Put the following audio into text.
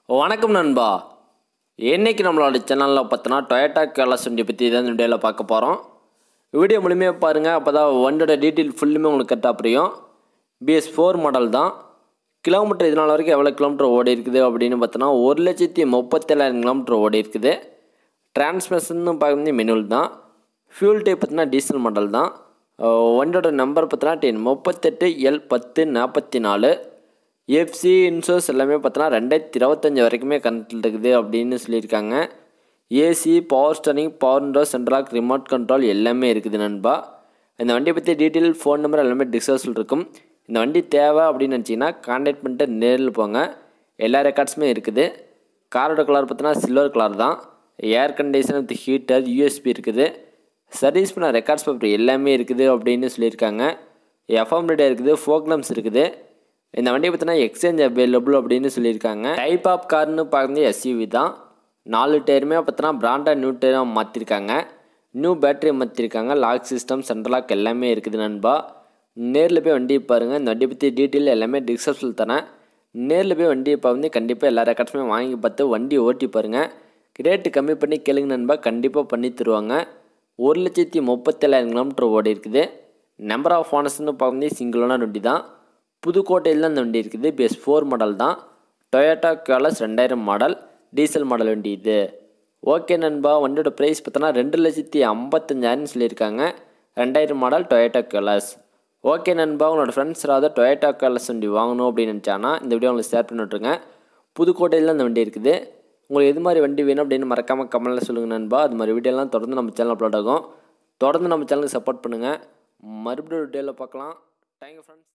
வணக்கம் நண்பா இன்னைக்கு நம்மளோட சேனலில் பார்த்தோன்னா டொயோட்டா கேர்லஸ் வண்டி பற்றி தான் இந்த வீடியோவில் பார்க்க போகிறோம் வீடியோ முழுமையாக பாருங்கள் அப்போ தான் வண்டியோட டீட்டெயில் ஃபுல்லுமே உங்களுக்கு கரெக்டாக புரியும் பிஎஸ் ஃபோர் மாடல் தான் கிலோமீட்டர் இது நாள் வரைக்கும் எவ்வளோ கிலோமீட்டர் ஓடி இருக்குது அப்படின்னு பார்த்தோன்னா ஒரு லட்சத்தி முப்பத்தேழாயிரம் கிலோமீட்டர் ஓடி இருக்குது டிரான்ஸ்மிஷன் பார்க்குறது மெனுவல் தான் ஃபியூல் டைப் பார்த்தீங்கன்னா டீசல் மாடல் தான் அஹ் வண்டியோட நம்பர் பார்த்தோன்னா டென் முப்பத்தெட்டு எல் பத்து நாற்பத்தி நாலு எஃப்சி இன்சூரன்ஸ் எல்லாமே பார்த்தோன்னா ரெண்டாயிரத்தி இருபத்தஞ்சி வரைக்குமே கரண்ட்டில் இருக்குது அப்படின்னு சொல்லியிருக்காங்க AC power steering power window central lock remote control எல்லாமே இருக்குது நண்பா இந்த வண்டியை பற்றி டீட்டெயில் ஃபோன் நம்பர் எல்லாமே டிஸ்கஸில் இருக்கும் இந்த வண்டி தேவை அப்படின்னு நினச்சிங்கன்னா கான்டாக்ட் பண்ணிட்டு நேரில் போங்க எல்லா ரெக்கார்ட்ஸுமே இருக்குது காரோட கலர் பார்த்தோன்னா சில்வர் கலர் தான் air condition with heater USB இருக்குது சர்வீஸ் பண்ண ரெக்கார்ட்ஸ் பேப்பர் எல்லாமே இருக்குது அப்படின்னு சொல்லியிருக்காங்க எஃப்எம் ரேடியோ இருக்குது ஃபோக்லம்ஸ் இருக்குது இந்த வண்டியை பார்த்தீங்கன்னா எக்ஸ்சேஞ்ச் அவைலபிள் அப்படின்னு சொல்லியிருக்காங்க டைப் ஆஃப் கார்னு பார்க்குறது எஸ்யூவி தான் நாலு டயருமே பார்த்தோன்னா பிராண்டட் நியூ டயராக மாற்றிருக்காங்க நியூ பேட்டரி மாற்றிருக்காங்க லாக் சிஸ்டம் சென்ட்ரலாக் எல்லாமே இருக்குது நண்பா நேரில் போய் வண்டியை பாருங்கள் இந்த வண்டியை பற்றி டீட்டெயில் எல்லாமே டிஸ்கிரிப்ஷனில் தரேன் நேரில் போய் வண்டியை பார்த்து கண்டிப்பாக எல்லா ரெக்கார்ட்ஸுமே வாங்கி பார்த்து வண்டி ஓட்டி பாருங்கள் ரேட்டு கம்மி பண்ணி கேளுங்க நண்பா கண்டிப்பாக பண்ணி தருவாங்க ஒரு லட்சத்தி முப்பத்தேழாயிரம் கிலோமீட்டர் ஓடி இருக்குது நம்பர் ஆஃப் ஓனர்ஸ்னு பார்க்கும்போது சிங்கிளான வண்டி தான் புதுக்கோட்டையில் தான் இந்த வண்டி இருக்குது பேஸ் ஃபோர் மாடல் தான் டொயோட்டா கேலஸ் ரெண்டாயிரம் மாடல் டீசல் மாடல் வண்டி இது ஓகே நண்பா வண்டியோட ப்ரைஸ் பார்த்தோன்னா ரெண்டு லட்சத்தி ஐம்பத்தஞ்சாயிரம் சொல்லியிருக்காங்க ரெண்டாயிரம் மாடல் டொயோட்டா கேலஸ் ஓகே நண்பா உங்களோட ஃப்ரெண்ட்ஸ் யாராவது டொயோட்டா கேலஸ் வண்டி வாங்கணும் அப்படின்னு நினச்சானா இந்த வீடியோ உங்களுக்கு ஷேர் பண்ணி விட்ருங்க புதுக்கோட்டையில் இந்த வண்டி இருக்குது உங்களுக்கு எது மாதிரி வண்டி வேணும் அப்படின்னு மறக்காமல் கமெண்ட்டில் சொல்லுங்கள் நண்பா அது மாதிரி வீடியோலாம் தொடர்ந்து நம்ம சேனல் அப்லோட் ஆகும் தொடர்ந்து நம்ம சேனலுக்கு சப்போர்ட் பண்ணுங்கள் மறுபடியும் வீடியோவில் பார்க்கலாம் தேங்க்யூ ஃப்ரெண்ட்ஸ்